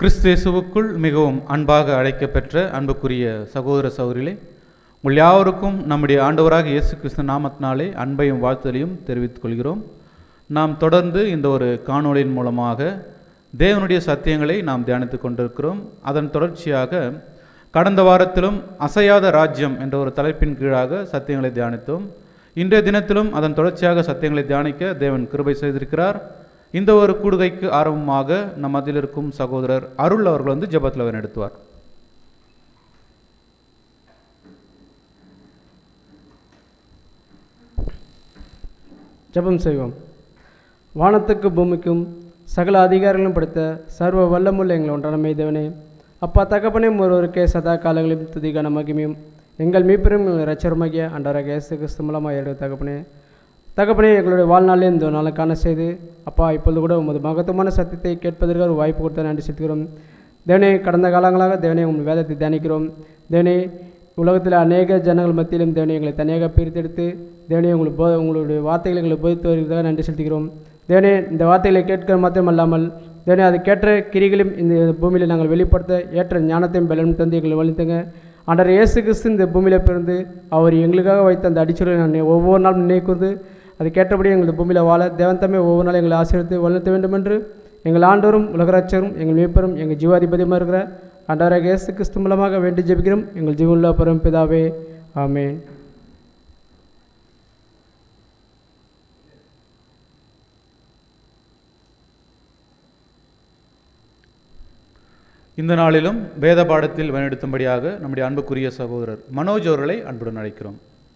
கிறிஸ்தேசுவுக்குள் மிகவும் அன்பாக அழைக்கப்பெற்ற அன்புக்குரிய சகோதர சகோதரிகளே உங்கள் யாவருக்கும் நம்முடைய ஆண்டவராக இயேசு கிறிஸ்து நாமத்தினாலே அன்பையும் வாழ்த்தலையும் தெரிவித்துக் கொள்கிறோம் நாம் தொடர்ந்து இந்த ஒரு காணொளியின் மூலமாக தேவனுடைய சத்தியங்களை நாம் தியானித்துக் கொண்டிருக்கிறோம் அதன் தொடர்ச்சியாக கடந்த வாரத்திலும் அசையாத ராஜ்யம் என்ற ஒரு தலைப்பின் கீழாக சத்தியங்களை தியானித்தோம் இன்றைய தினத்திலும் அதன் தொடர்ச்சியாக சத்தியங்களை தியானிக்க தேவன் கிருபை செய்திருக்கிறார் இந்த ஒரு கூடுகைக்கு ஆரம்பமாக நம் மத்தியில் இருக்கும் சகோதரர் அருள் அவர்கள் வந்து ஜெபத்தில் நடத்துவார் ஜெபம் செய்வோம் வானத்துக்கு பூமிக்கும் சகல அதிகாரங்களும் படுத்த சர்வ வல்லமுள்ள எங்கள் ஒன்றான மெய்தவனே அப்பா தகப்பனே ஒருவருக்கே சதா காலங்களிலும் துதிகான மகிமையும் எங்கள் மீப்பெரும் ரச்சரமாகிய அன்றாக இயேசு கிறிஸ்து மூலமாக எழுத தகப்பனே தகப்பனே எங்களுடைய வாழ்நாளே இந்த நாளை காண செய்து அப்பா இப்பொழுது கூட உமது மகத்துவமான சத்தியத்தை கேட்பதற்கு ஒரு வாய்ப்பு கொடுத்த நன்றி செலுத்துகிறோம் தேவனே கடந்த காலங்களாக தேவனே உங்கள் வேதத்தை தியானிக்கிறோம் தேவனே உலகத்தில் அநேக ஜனங்கள் மத்தியிலும் தேவனே எங்களை தனியாக பிரித்தெடுத்து தேவனே உங்களுக்கு போ உங்களுடைய வார்த்தைகளை எங்களுக்கு போதித்து வருவதாக நன்றி செலுத்துகிறோம் தேவனே இந்த வார்த்தைகளை கேட்க மாத்திரமல்லாமல் தேவனே அது கேட்ட கிரிகளையும் இந்த பூமியில் நாங்கள் வெளிப்படுத்த ஏற்ற ஞானத்தையும் பலனும் தந்து எங்களை வழித்துங்க ஆண்டவர் இயேசு கிறிஸ்து இந்த பூமியில் பிறந்து அவர் எங்களுக்காக வைத்த அந்த அடிச்சுரை நான் ஒவ்வொரு நாளும் நினைக்கூர்ந்து அது கேட்டபடி எங்கள் பூமியில் வாழ தேவன் தம்மை ஒவ்வொரு நாளும் எங்களை ஆசீர்வித்து வழிநடத்த வேண்டும் என்று எங்கள் ஆண்டவரும் உலகராட்சரும் எங்கள் மீட்பரும் எங்கள் ஜீவாதிபதியுமாக இருக்கிற ஆண்டவராக இயேசு கிறிஸ்து மூலமாக வேண்டி ஜெபிக்கிறோம் எங்கள் ஜீவனுள்ள பரம்பிதாவே ஆமென் இந்த நாளிலும் வேத பாடத்தில் வழிநடத்தும்படியாக நம்முடைய அன்புக்குரிய சகோதரர் மனோஜ் அவர்களை அன்புடன் அழைக்கிறோம்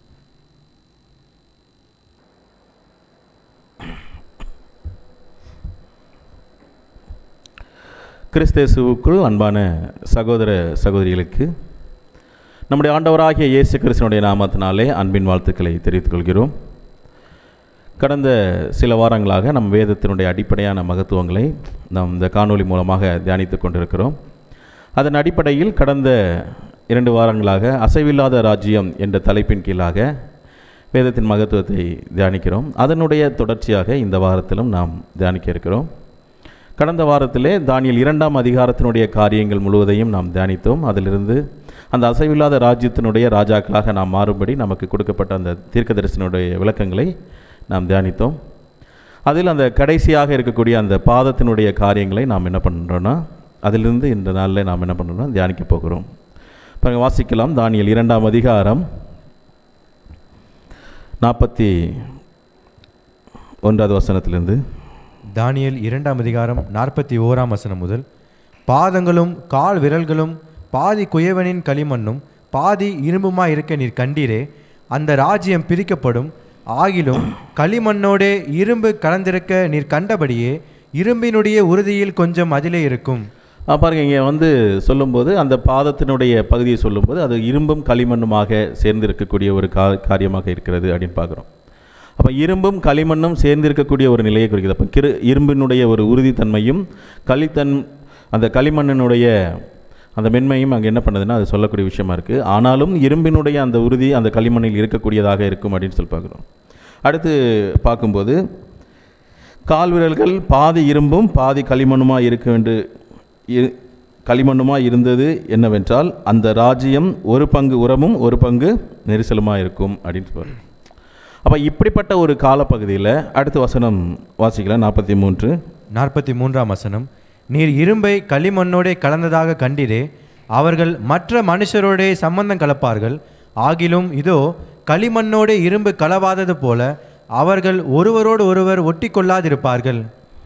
கிறிஸ்தேசுவுக்குள் அன்பான சகோதர சகோதரிகளுக்கு நம்முடைய ஆண்டவராகிய இயேசு கிறிஸ்தனுடைய நாமத்தினாலே அன்பின் வாழ்த்துக்களை தெரிவித்துக் கொள்கிறோம் கடந்த சில வாரங்களாக நம் வேதத்தினுடைய அடிப்படையான மகத்துவங்களை நாம் இந்த காணொளி மூலமாக தியானித்து கொண்டிருக்கிறோம் அதன் அடிப்படையில் கடந்த இரண்டு வாரங்களாக அசைவில்லாத ராஜ்யம் என்ற தலைப்பின் கீழாக வேதத்தின் மகத்துவத்தை தியானிக்கிறோம் அதனுடைய தொடர்ச்சியாக இந்த வாரத்திலும் நாம் தியானிக்க இருக்கிறோம் கடந்த வாரத்திலே தானியல் இரண்டாம் அதிகாரத்தினுடைய காரியங்கள் முழுவதையும் நாம் தியானித்தோம் அதிலிருந்து அந்த அசைவில்லாத ராஜ்யத்தினுடைய ராஜாக்களாக நாம் மாறும்படி நமக்கு கொடுக்கப்பட்ட அந்த தீர்க்கதரிசனுடைய விளக்கங்களை நாம் தியானித்தோம் அதில் அந்த கடைசியாக இருக்கக்கூடிய அந்த பாதத்தினுடைய காரியங்களை நாம் என்ன பண்ணுறோன்னா அதிலிருந்து இந்த நாளில் நாம் என்ன பண்ணுறோம்னா தியானிக்க போகிறோம் பாருங்க வாசிக்கலாம் தானியல் இரண்டாம் அதிகாரம் நாற்பத்தி ஒன்றாவது வசனத்திலிருந்து தானியேல் இரண்டாம் அதிகாரம் நாற்பத்தி ஓராம் வசனம் முதல் பாதங்களும் கால் விரல்களும் பாதி குயவனின் களிமண்ணும் பாதி இரும்புமாய் இருக்க நீர் கண்டீரே அந்த ராஜ்யம் பிரிக்கப்படும் ஆகிலும் களிமண்ணோடே இரும்பு கலந்திருக்க நீர் கண்டபடியே இரும்பினுடைய உறுதியில் கொஞ்சம் அதிலே இருக்கும் ஆ, பாருங்க இங்கே வந்து சொல்லும்போது அந்த பாதத்தினுடைய பகுதியை சொல்லும்போது அது இரும்பும் களிமண்ணுமாக சேர்ந்து இருக்கக்கூடிய ஒரு கா காரியமாக இருக்கிறது அப்படின்னு பார்க்குறோம் அப்போ இரும்பும் களிமண்ணும் சேர்ந்து இருக்கக்கூடிய ஒரு நிலையை குறிக்கிறது அப்போ கிரு இரும்பினுடைய ஒரு உறுதித்தன்மையும் களித்தன் அந்த களிமண்ணினுடைய அந்த மென்மையும் அங்கே என்ன பண்ணுதுன்னா அது சொல்லக்கூடிய விஷயமா இருக்குது ஆனாலும் இரும்பினுடைய அந்த உறுதி அந்த களிமண்ணில் இருக்கக்கூடியதாக இருக்கும் அப்படின்னு சொல்லி பார்க்குறோம் அடுத்து பார்க்கும்போது கால் விரல்கள் பாதி இரும்பும் பாதி களிமண்ணுமாக இருக்க வேண்டு இரு களிமண்ணுமாக இருந்தது என்னவென்றால் அந்த ராஜ்யம் ஒரு பங்கு உரமும் ஒரு பங்கு நெரிசலுமாக இருக்கும் அப்படின்னு சொல்லுவார் அப்போ இப்படிப்பட்ட ஒரு காலப்பகுதியில் அடுத்த வசனம் வாசிக்கலாம் நாற்பத்தி மூன்று நாற்பத்தி மூன்றாம் வசனம் நீர் இரும்பை களிமண்ணோடே கலந்ததாக கண்டீரே அவர்கள் மற்ற மனுஷரோடே சம்பந்தம் கலப்பார்கள் ஆகிலும் இதோ களிமண்ணோடே இரும்பு கலவாதது போல அவர்கள் ஒருவரோடு ஒருவர் ஒட்டி கொள்ளாதிருப்பார்கள்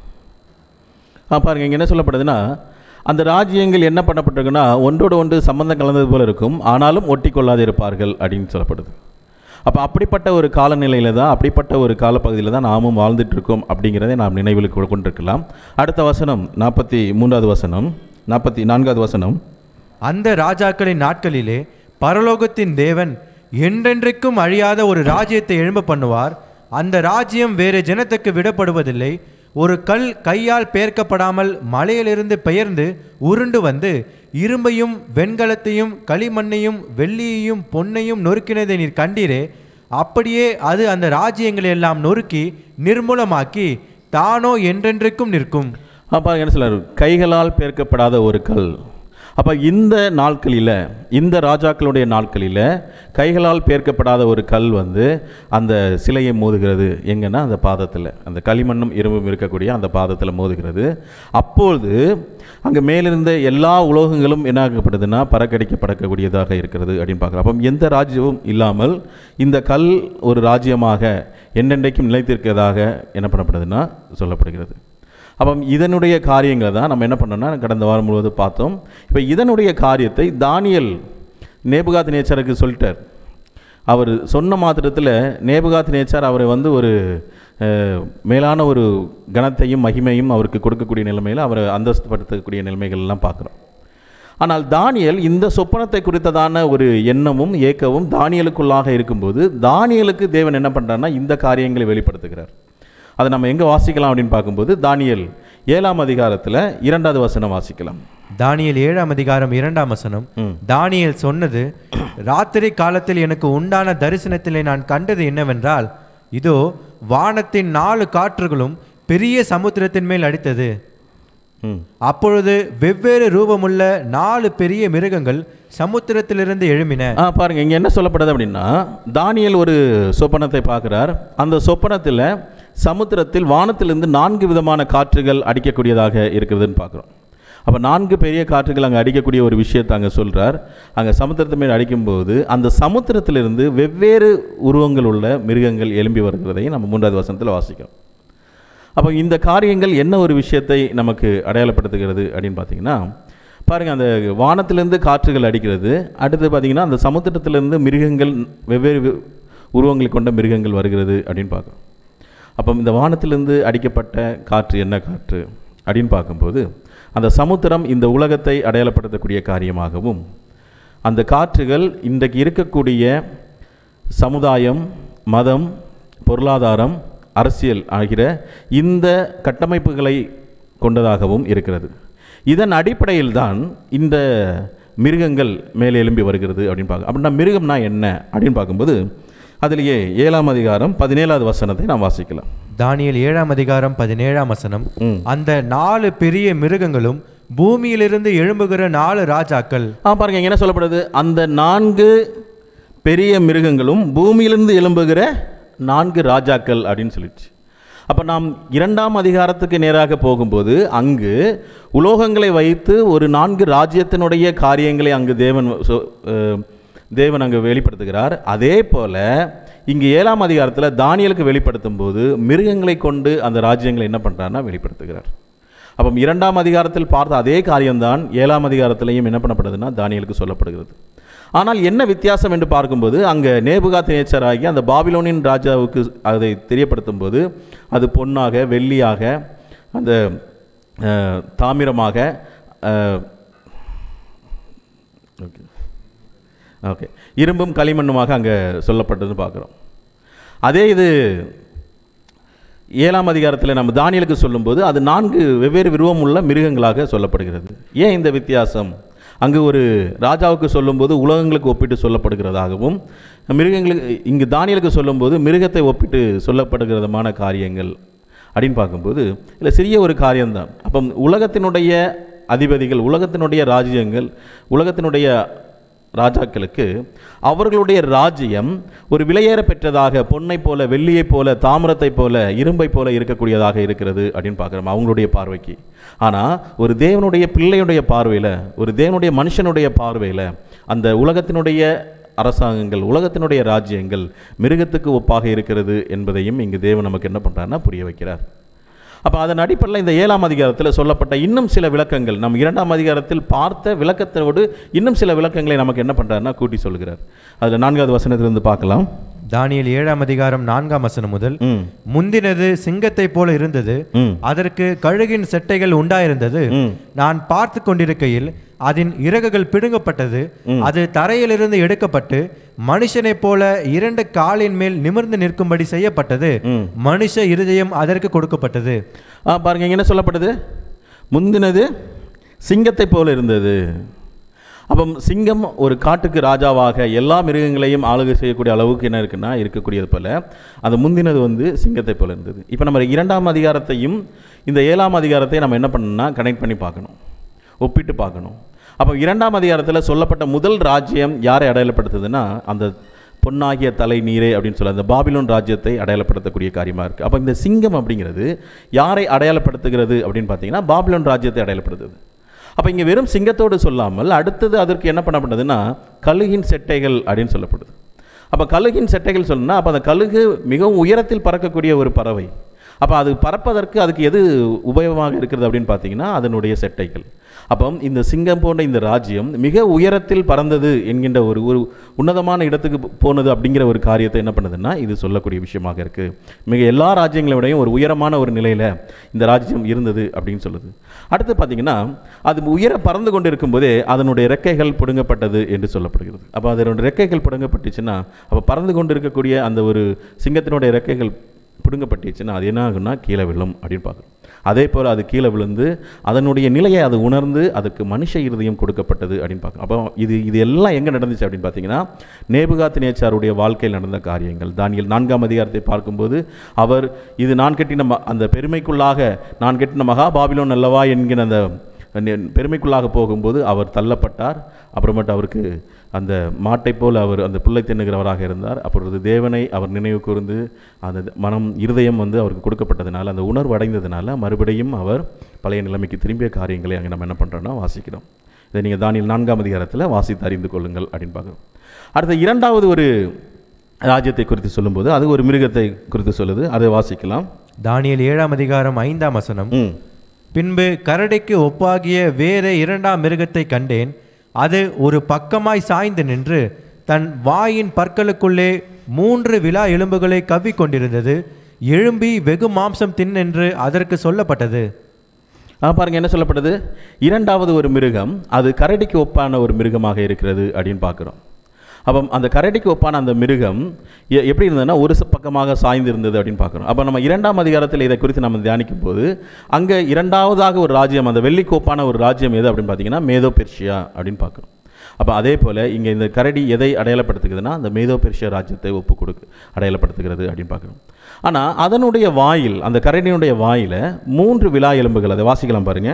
ஆ பாருங்க இங்கே என்ன சொல்லப்படுதுன்னா அந்த ராஜ்யங்கள் என்ன பண்ணப்பட்டிருக்குன்னா ஒன்றோடு ஒன்று சம்பந்தம் கலந்தது போல இருக்கும் ஆனாலும் ஒட்டி கொள்ளாது இருப்பார்கள் அப்படின்னு சொல்லப்படுது அப்போ அப்படிப்பட்ட ஒரு காலநிலையில் தான் அப்படிப்பட்ட ஒரு காலப்பகுதியில் தான் நாமும் வாழ்ந்துட்டு இருக்கோம் அப்படிங்கிறதை நாம் நினைவில் கொ- கொண்டிருக்கலாம் அடுத்த வசனம் நாற்பத்தி மூன்றாவது வசனம் நாற்பத்தி நான்காவது வசனம் அந்த ராஜாக்களின் நாட்களிலே பரலோகத்தின் தேவன் என்றென்றைக்கும் அழியாத ஒரு ராஜ்யத்தை எழும்ப பண்ணுவார் அந்த ராஜ்யம் வேறு ஜனத்துக்கு விடப்படுவதில்லை ஒரு கல் கையால் பெயர்க்கப்படாமல் மலையிலிருந்து பெயர்ந்து உருண்டு வந்து இரும்பையும் வெண்கலத்தையும் களிமண்ணையும் வெள்ளியையும் பொன்னையும் நொறுக்கினதை நீர் கண்டீரே அப்படியே அது அந்த ராஜ்யங்களை எல்லாம் நொறுக்கி நிர்மூலமாக்கி தானோ என்றென்றைக்கும் நிற்கும் அப்போ என்ன சொல்றாரு கைகளால் பேர்க்கப்படாத ஒரு கல் அப்போ இந்த நாட்களில் இந்த ராஜாக்களுடைய நாட்களில் கைகளால் பேர்க்கப்படாத ஒரு கல் வந்து அந்த சிலையை மோதுகிறது எங்கன்னா அந்த பாதத்தில் அந்த களிமண்ணும் இரும்பும் இருக்கக்கூடிய அந்த பாதத்தில் மோதுகிறது அப்பொழுது அங்கே மேலிருந்த எல்லா உலோகங்களும் என்ன ஆகப்படுதுன்னா பறக்கடிக்கப்படக்கூடியதாக இருக்கிறது அப்படின்னு பார்க்குறோம் அப்போ எந்த ராஜ்யமும் இல்லாமல் இந்த கல் ஒரு ராஜ்யமாக என்னென்றைக்கும் நிலைத்திருக்கிறதாக என்ன பண்ணப்படுதுன்னா சொல்லப்படுகிறது அப்போ இதனுடைய காரியங்களை தான் நம்ம என்ன பண்ணோம்னா கடந்த வாரம் முழுவதும் பார்த்தோம் இப்போ இதனுடைய காரியத்தை தானியல் நேபுகாத் நேச்சருக்கு சொல்லிட்டார் அவர் சொன்ன மாத்திரத்தில் நேபுகாத் நேச்சார் அவரை வந்து ஒரு அஹ், மேலான ஒரு கனத்தையும் மகிமையும் அவருக்கு கொடுக்கக்கூடிய நிலைமையில் அவரை அந்தஸ்துப்படுத்தக்கூடிய நிலைமைகள் எல்லாம் பார்க்குறோம் ஆனால் தானியல் இந்த சொப்பனத்தை குறித்ததான ஒரு எண்ணமும் ஏக்கமும் தானியலுக்குள்ளாக இருக்கும்போது தானியலுக்கு தேவன் என்ன பண்ணுறாருன்னா இந்த காரியங்களை வெளிப்படுத்துகிறார் அதை நம்ம எங்கே வாசிக்கலாம் அப்படின்னு பார்க்கும்போது தானியல் ஏழாம் அதிகாரத்தில் இரண்டாவது வசனம் வாசிக்கலாம் தானியேல் ஏழாம் அதிகாரம் இரண்டாம் வசனம் ம். தானியேல் சொன்னது ராத்திரி காலத்தில் எனக்கு உண்டான தரிசனத்திலே நான் கண்டது என்னவென்றால் இதோ வானத்தின் நாலு காற்றுகளும் பெரிய சமுத்திரத்தின் மேல் அடித்தது ம் அப்பொழுது வெவ்வேறு ரூபமுள்ள நாலு பெரிய மிருகங்கள் சமுத்திரத்திலிருந்து எழும்பின ஆ பாருங்க இங்கே என்ன சொல்லப்படுது அப்படின்னா தானியல் ஒரு சொப்பனத்தை பார்க்குறார் அந்த சொப்பனத்தில் சமுத்திரத்தில் வானத்திலிருந்து நான்கு விதமான காற்றுகள் அடிக்கக்கூடியதாக இருக்கிறதுன்னு பார்க்குறோம் அப்போ நான்கு பெரிய காற்றுகள் அங்கே அடிக்கக்கூடிய ஒரு விஷயத்தை அங்கே சொல்கிறார் அங்கே சமுத்திரத்து மேல் அடிக்கும்போது அந்த சமுத்திரத்திலிருந்து வெவ்வேறு உருவங்கள் உள்ள மிருகங்கள் எழும்பி வருகிறதையும் நம்ம மூன்றாவது வசனத்தில் வாசிக்கிறோம் அப்போ இந்த காரியங்கள் என்ன ஒரு விஷயத்தை நமக்கு அடையாளப்படுத்துகிறது அப்படின்னு பார்த்தீங்கன்னா பாருங்கள் அந்த வானத்திலிருந்து காற்றுகள் அடிக்கிறது அடுத்து பார்த்தீங்கன்னா அந்த சமுத்திரத்திலிருந்து மிருகங்கள் வெவ்வேறு வி- உருவங்களை கொண்ட மிருகங்கள் வருகிறது அப்படின்னு பார்க்குறோம் அப்போ இந்த வானத்திலிருந்து அடிக்கப்பட்ட காற்று என்ன காற்று அப்படின்னு பார்க்கும்போது அந்த சமுத்திரம் இந்த உலகத்தை அடையாளப்படுத்தக்கூடிய காரியமாகவும் அந்த காற்றுகள் இன்றைக்கு இருக்கக்கூடிய சமுதாயம் மதம் பொருளாதாரம் அரசியல் ஆகிற இந்த கட்டமைப்புகளை கொண்டதாகவும் இருக்கிறது இதன் அடிப்படையில் தான் இந்த மிருகங்கள் மேலே எழும்பி வருகிறது அப்படின்னு பார்க்க அப்படின்னா மிருகம்னா என்ன அப்படின்னு பார்க்கும்போது அதிலேயே ஏழாம் அதிகாரம் பதினேழாவது வசனத்தை நாம் வாசிக்கலாம் தானியேல் ஏழாம் அதிகாரம் பதினேழாம் வசனம் ம். அந்த நாலு பெரிய மிருகங்களும் பூமியிலிருந்து எழும்புகிற நாலு ராஜாக்கள் ஆ பாருங்க இங்க என்ன சொல்லப்படுது அந்த நான்கு பெரிய மிருகங்களும் பூமியிலிருந்து எழும்புகிற நான்கு ராஜாக்கள் அப்படின்னு சொல்லிடுச்சு அப்போ நாம் இரண்டாம் அதிகாரத்துக்கு நேராக போகும்போது அங்கு உலோகங்களை வைத்து ஒரு நான்கு ராஜ்யத்தினுடைய காரியங்களை அங்கு தேவன் சொ- அஹ், தேவன் அங்கு வெளிப்படுத்துகிறார் அதே போல இங்கு ஏழாம் அதிகாரத்தில் தானியலுக்கு வெளிப்படுத்தும் போது மிருகங்களை கொண்டு அந்த ராஜ்யங்களை என்ன பண்ணுறாருன்னா வெளிப்படுத்துகிறார் அப்போ இரண்டாம் அதிகாரத்தில் பார்த்த அதே காரியம்தான் ஏழாம் அதிகாரத்திலையும் என்ன பண்ணப்படுதுன்னா தானியலுக்கு சொல்லப்படுகிறது ஆனால் என்ன வித்தியாசம் என்று பார்க்கும்போது அங்கே நேபுகாத் நேச்சர் ஆகி அந்த பாபிலோனின் ராஜாவுக்கு அதை தெரியப்படுத்தும் போது அது பொன்னாக வெள்ளியாக அந்த அஹ், தாமிரமாக அஹ், ஓகே ஓகே இரும்பும் களிமண்ணுமாக அங்கே சொல்லப்பட்டதுன்னு பார்க்குறோம் அதே இது ஏழாம் அதிகாரத்தில் நம்ம தானியலுக்கு சொல்லும்போது அது நான்கு வெவ்வேறு விருவம் உள்ள மிருகங்களாக சொல்லப்படுகிறது ஏன் இந்த வித்தியாசம் அங்கு ஒரு ராஜாவுக்கு சொல்லும்போது உலகங்களுக்கு ஒப்பிட்டு சொல்லப்படுகிறதாகவும் மிருகங்களுக்கு இங்கு தானியலுக்கு சொல்லும்போது மிருகத்தை ஒப்பிட்டு சொல்லப்படுகிறதுமான காரியங்கள் அப்படின்னு பார்க்கும்போது இல்லை சிறிய ஒரு காரியம்தான் அப்போ உலகத்தினுடைய அதிபதிகள் உலகத்தினுடைய ராஜ்யங்கள் உலகத்தினுடைய ராஜாக்களுக்கு அவர்களுடைய ராஜ்யம் ஒரு விலையேற பெற்றதாக பொன்னை போல வெள்ளியைப் போல தாமிரத்தைப் போல இரும்பைப் போல இருக்கக்கூடியதாக இருக்கிறது அப்படின்னு பார்க்குறோம் அவங்களுடைய பார்வைக்கு ஆனால் ஒரு தேவனுடைய பிள்ளையுடைய பார்வையில் ஒரு தேவனுடைய மனுஷனுடைய பார்வையில் அந்த உலகத்தினுடைய அரசாங்கங்கள் உலகத்தினுடைய ராஜ்யங்கள் மிருகத்துக்கு ஒப்பாக இருக்கிறது என்பதையும் இங்கு தேவன் நமக்கு என்ன பண்ணுறாருன்னா புரிய வைக்கிறார் அப்போ அதன் அடிப்படையில் இந்த ஏழாம் அதிகாரத்தில் சொல்லப்பட்ட இன்னும் சில விளக்கங்கள் நம் இரண்டாம் அதிகாரத்தில் பார்த்த விளக்கத்தோடு இன்னும் சில விளக்கங்களை நமக்கு என்ன பண்ணுறாருன்னா கூட்டி சொல்கிறார் அதில் நான்காவது வசனத்திலிருந்து பார்க்கலாம் தானியேல் ஏழாம் அதிகாரம் நான்காம் வசனம் முதல் ம் முந்தினது சிங்கத்தைப் போல இருந்தது ம் அதற்கு கழுகின் செட்டைகள் உண்டாயிருந்தது ம். நான் பார்த்து கொண்டிருக்கையில் அதன் இறகுகள் பிடுங்கப்பட்டது அது தரையிலிருந்து எடுக்கப்பட்டு மனுஷனைப் போல இரண்டு காலின் மேல் நிமிர்ந்து நிற்கும்படி செய்யப்பட்டது ம். மனுஷ இருதயம் அதற்கு கொடுக்கப்பட்டது ஆ பாருங்க இங்க என்ன சொல்லப்படுது முந்தினது சிங்கத்தை போல இருந்தது அப்போ சிங்கம் ஒரு காட்டுக்கு ராஜாவாக எல்லா மிருகங்களையும் ஆளுகை செய்யக்கூடிய அளவுக்கு என்ன இருக்குன்னா இருக்கக்கூடியது போல அது முந்தினது வந்து சிங்கத்தை போல இருந்தது இப்போ நம்ம இரண்டாம் அதிகாரத்தையும் இந்த ஏழாம் அதிகாரத்தையும் நம்ம என்ன பண்ணணும்னா கனெக்ட் பண்ணி பார்க்கணும் ஒப்பிட்டு பார்க்கணும் அப்போ இரண்டாம் அதிகாரத்தில் சொல்லப்பட்ட முதல் ராஜ்யம் யாரை அடையாளப்படுத்துதுன்னா அந்த பொன்னாகிய தலை நீரே அப்படின்னு சொல்ல அந்த பாபிலோன் ராஜ்யத்தை அடையாளப்படுத்தக்கூடிய காரியமாக இருக்குது அப்போ இந்த சிங்கம் அப்படிங்கிறது யாரை அடையாளப்படுத்துகிறது அப்படின்னு பார்த்தீங்கன்னா பாபிலோன் ராஜ்யத்தை அடையாளப்படுத்துது அப்போ இங்கே வெறும் சிங்கத்தோடு சொல்லாமல் அடுத்தது அதற்கு என்ன பண்ணப்படுதுன்னா கழுகின் செட்டைகள் அப்படின்னு சொல்லப்படுது அப்போ கழுகின் செட்டைகள் சொல்லணும்னா அப்போ அந்த கழுகு மிகவும் உயரத்தில் பறக்கக்கூடிய ஒரு பறவை அப்போ அது பறப்பதற்கு அதுக்கு எது உபயோகமாக இருக்கிறது அப்படின்னு பார்த்தீங்கன்னா அதனுடைய செட்டைகள் அப்போ இந்த சிங்கம் போன்ற இந்த ராஜ்யம் மிக உயரத்தில் பறந்தது என்கின்ற ஒரு ஒரு உன்னதமான இடத்துக்கு போனது அப்படிங்கிற ஒரு காரியத்தை என்ன பண்ணுதுன்னா இது சொல்லக்கூடிய விஷயமாக இருக்குது மிக எல்லா ராஜ்யங்களை விடையும் ஒரு உயரமான ஒரு நிலையில் இந்த ராஜ்யம் இருந்தது அப்படின்னு சொல்லுது அடுத்து பார்த்தீங்கன்னா அது உயர பறந்து கொண்டு இருக்கும்போதே அதனுடைய ரெக்கைகள் பிடுங்கப்பட்டது என்று சொல்லப்படுகிறது அப்போ அதனுடைய ரெக்கைகள் பிடுங்கப்பட்டுச்சுன்னா அப்போ பறந்து கொண்டு இருக்கக்கூடிய அந்த ஒரு சிங்கத்தினுடைய ரெக்கைகள் பிடுங்கப்பட்டுச்சுன்னா அது என்ன ஆகும்னா கீழே விழும் அப்படின்னு பார்க்குறோம் அதே போல் அது கீழே விழுந்து அதனுடைய நிலையை அது உணர்ந்து அதுக்கு மனுஷ இருதயம் கொடுக்கப்பட்டது அப்படின்னு பார்க்குறோம் அப்போ இது இது எல்லாம் எங்கே நடந்துச்சு அப்படின்னு பார்த்தீங்கன்னா நேபுகாத் நேச்சாருடைய வாழ்க்கையில் நடந்த காரியங்கள் தானியல் நான்காம் அதிகாரத்தை பார்க்கும்போது அவர் இது நான் கட்டின ம- அந்த பெருமைக்குள்ளாக நான் கட்டின மகா பாபிலோன் அல்லவா என்கிற அந்த நெ- பெருமைக்குள்ளாக போகும்போது அவர் தள்ளப்பட்டார் அப்புறமேட்டு அவருக்கு அந்த மாட்டை போல் அவர் அந்த புல்லை தின்னுகிறவராக இருந்தார் அப்பொழுது தேவனை அவர் நினைவு கூர்ந்து அந்த மனம் இருதயம் வந்து அவருக்கு கொடுக்கப்பட்டதுனால அந்த உணர்வு அடைந்ததுனால மறுபடியும் அவர் பழைய நிலைமைக்கு திரும்பிய காரியங்களை அங்கே நம்ம என்ன பண்ணுறோன்னா வாசிக்கிறோம் இதை நீங்கள் தானியல் நான்காம் அதிகாரத்தில் வாசித்து அறிந்து கொள்ளுங்கள் அப்படின்னு பார்க்குறோம் அடுத்த இரண்டாவது ஒரு ராஜ்யத்தை குறித்து சொல்லும்போது அது ஒரு மிருகத்தை குறித்து சொல்லுது அதை வாசிக்கலாம் தானியேல் ஏழாம் அதிகாரம் ஐந்தாம் வசனம் ம் பின்பு கரடிக்கு ஒப்பாகிய வேறு இரண்டாம் மிருகத்தை கண்டேன் அது ஒரு பக்கமாய் சாய்ந்து நின்று தன் வாயின் பற்களுக்குள்ளே மூன்று விலா எலும்புகளை கவ்விக் கொண்டிருந்தது எழும்பி வெகு மாம்சம் தின்னென்று அதற்கு சொல்லப்பட்டது ஆ, பாருங்க என்ன சொல்லப்படுது இரண்டாவது ஒரு மிருகம் அது கரடிக்கு ஒப்பான ஒரு மிருகமாக இருக்கிறது அப்படின்னு பார்க்குறோம் அப்போ அந்த கரடிக்கு ஒப்பான அந்த மிருகம் எ- எப்படி இருந்ததுன்னா ஒரு ச- பக்கமாக சாய்ந்து இருந்தது அப்படின்னு பார்க்குறோம் அப்போ நம்ம இரண்டாம் அதிகாரத்தில் இதை குறித்து நம்ம தியானிக்கும் போது அங்கே இரண்டாவதாக ஒரு ராஜ்யம் அந்த வெள்ளிக்கு ஒப்பான ஒரு ராஜ்யம் எது அப்படின்னு பார்த்தீங்கன்னா மேதோ பெர்ஷியா அப்படின்னு பார்க்குறோம் அப்போ அதே போல் இங்கே இந்த கரடி எதை அடையாளப்படுத்துகிறதுனா அந்த மேதோ பெர்ஷியா ராஜ்யத்தை ஒப்பு கொடுக்கு அடையாளப்படுத்துகிறது அப்படின்னு பார்க்குறோம் ஆனால் அதனுடைய வாயில் அந்த கரடியினுடைய வாயில் மூன்று விலா எலும்புகள் அதை வாசிக்கலாம் பாருங்க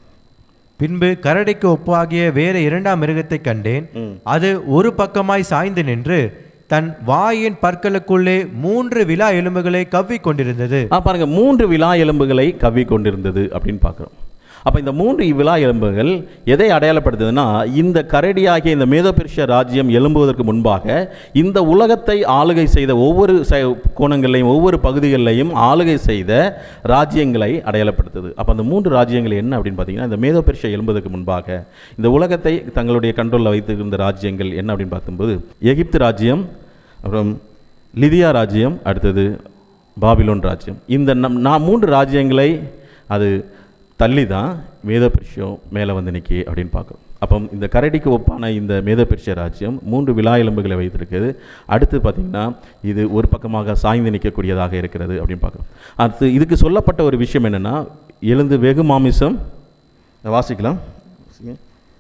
பின்பு கரடிக்கு ஒப்பாகிய வேறு இரண்டாம் மிருகத்தை கண்டேன் அது ஒரு பக்கமாய் சாய்ந்து நின்று தன் வாயின் பற்களுக்குள்ளே மூன்று விலா எலும்புகளை கவ்விக் கொண்டிருந்தது ஆ பாருங்க மூன்று விலா எலும்புகளை கவ்வி கொண்டிருந்தது அப்படின்னு பார்க்குறோம் அப்போ இந்த மூன்று விலா எலும்புகள் எதை அடையாளப்படுத்துதுன்னா இந்த கரடியாகிய இந்த மேதோபெர்ஷிய ராஜ்யம் எழும்புவதற்கு முன்பாக இந்த உலகத்தை ஆளுகை செய்த ஒவ்வொரு ச கோணங்களையும் ஒவ்வொரு பகுதிகளிலையும் ஆளுகை செய்த ராஜ்யங்களை அடையாளப்படுத்துது அப்போ அந்த மூன்று ராஜ்யங்கள் என்ன அப்படின்னு பார்த்தீங்கன்னா இந்த மேதோபெர்ஷியா எழும்புவதற்கு முன்பாக இந்த உலகத்தை தங்களுடைய கண்ட்ரோலில் வைத்திருந்த ராஜ்யங்கள் என்ன அப்படின்னு பார்க்கும்போது எகிப்து ராஜ்யம் அப்புறம் லிதியா ராஜ்யம் அடுத்தது பாபிலோன் ராஜ்யம் இந்த நம் நான் மூன்று ராஜ்யங்களை அது தள்ளி தான் மேதபெர்ஷியம் மேலே வந்து நிற்கி அப்படின்னு பார்க்குறோம் அப்போ இந்த கரடிக்கு ஒப்பான இந்த மேதபெர்ஷிய ராஜ்யம் மூன்று விலா எலும்புகளை வைத்திருக்குது அடுத்து பார்த்திங்கன்னா இது ஒரு பக்கமாக சாய்ந்து நிற்கக்கூடியதாக இருக்கிறது அப்படின்னு பார்க்குறோம் அடுத்து இதுக்கு சொல்லப்பட்ட ஒரு விஷயம் என்னென்னா எழுந்து வெகு மாமிசம் வாசிக்கலாம் வாசிங்க.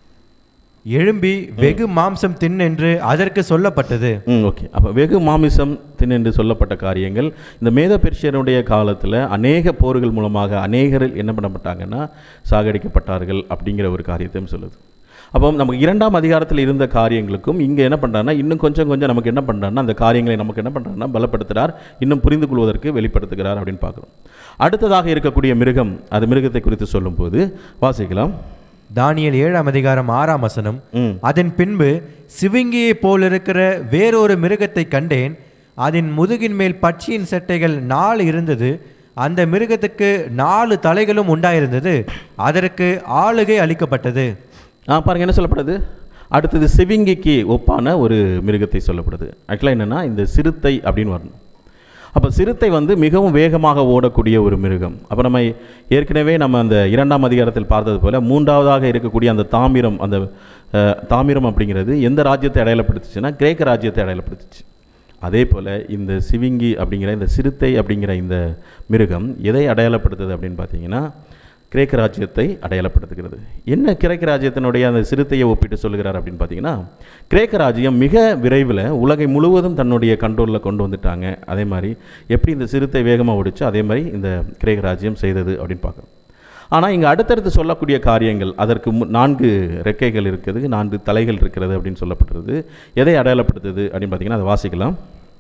எழும்பி வெகு மாம்சம் தின்னென்று அதற்கு சொல்லப்பட்டது ம் ஓகே அப்போ வெகு மாமிசம் தின்னு சொல்லப்பட்ட காரியங்கள் இந்த மேத பெர்ஷியனுடைய காலத்தில் அநேக போர்கள் மூலமாக அநேகர் என்ன பண்ணப்பட்டாங்கன்னா சாகடிக்கப்பட்டார்கள் அப்படிங்கிற ஒரு காரியத்தையும் சொல்லுது அப்போ நமக்கு இரண்டாம் அதிகாரத்தில் இருந்த காரியங்களுக்கும் இங்கே என்ன பண்ணுறாருன்னா இன்னும் கொஞ்சம் கொஞ்சம் நமக்கு என்ன பண்ணுறாருன்னா அந்த காரியங்களை நமக்கு என்ன பண்ணுறாருன்னா பலப்படுத்துகிறார் இன்னும் புரிந்து கொள்வதற்கு வெளிப்படுத்துகிறார் அப்படின்னு பார்க்குறோம் அடுத்ததாக இருக்கக்கூடிய மிருகம் அது மிருகத்தை குறித்து சொல்லும்போது வாசிக்கலாம் தானியேல் ஏழாம் அதிகாரம் ஆறாம் வசனம் ம் அதன் பின்பு சிவிங்கியைப் போலிருக்கிற வேறொரு மிருகத்தை கண்டேன் அதன் முதுகின் மேல் பட்சியின் சட்டைகள் நாலு இருந்தது அந்த மிருகத்துக்கு நாலு தலைகளும் உண்டாயிருந்தது அதற்கு ஆளுகை அளிக்கப்பட்டது ஆ பாருங்க என்ன சொல்லப்படுது அடுத்தது சிவிங்கிக்கு ஒப்பான ஒரு மிருகத்தை சொல்லப்படுது ஆக்சுவலாக என்னென்னா இந்த சிறுத்தை அப்படின்னு வரணும் அப்போ சிறுத்தை வந்து மிகவும் வேகமாக ஓடக்கூடிய ஒரு மிருகம் அப்போ நம்ம ஏற்கனவே நம்ம அந்த இரண்டாம் அதிகாரத்தில் பார்த்தது போல மூன்றாவதாக இருக்கக்கூடிய அந்த தாமிரம் அந்த அஹ், தாமிரம் அப்படிங்கிறது எந்த ராஜ்யத்தை அடையாளப்படுத்துச்சுன்னா கிரேக்க ராஜ்யத்தை அடையாளப்படுத்துச்சு அதே போல் இந்த சிவிங்கி அப்படிங்கிற இந்த சிறுத்தை அப்படிங்கிற இந்த மிருகம் எதை அடையாளப்படுத்துது அப்படின்னு பார்த்தீங்கன்னா கிரேக்க ராஜ்யத்தை அடையாளப்படுத்துகிறது என்ன கிரேக்க ராஜ்யத்தினுடைய அந்த சிறுத்தையை ஒப்பிட்டு சொல்லுகிறார் அப்படின்னு பார்த்தீங்கன்னா கிரேக்க ராஜ்யம் மிக விரைவில் உலகை முழுவதும் தன்னுடைய கண்ட்ரோலில் கொண்டு வந்துட்டாங்க அதே மாதிரி எப்படி இந்த சிறுத்தை வேகமாக ஓடிச்சோ அதே மாதிரி இந்த கிரேக்க ராஜ்யம் செய்தது அப்படின்னு பார்க்குறோம் ஆனால் இங்கே அடுத்தடுத்து சொல்லக்கூடிய காரியங்கள் அதற்கு மு- நான்கு ரெக்கைகள் இருக்குது நான்கு தலைகள் இருக்கிறது அப்படின்னு சொல்லப்படுறது எதை அடையாளப்படுத்துது அப்படின்னு பார்த்தீங்கன்னா அதை வாசிக்கலாம்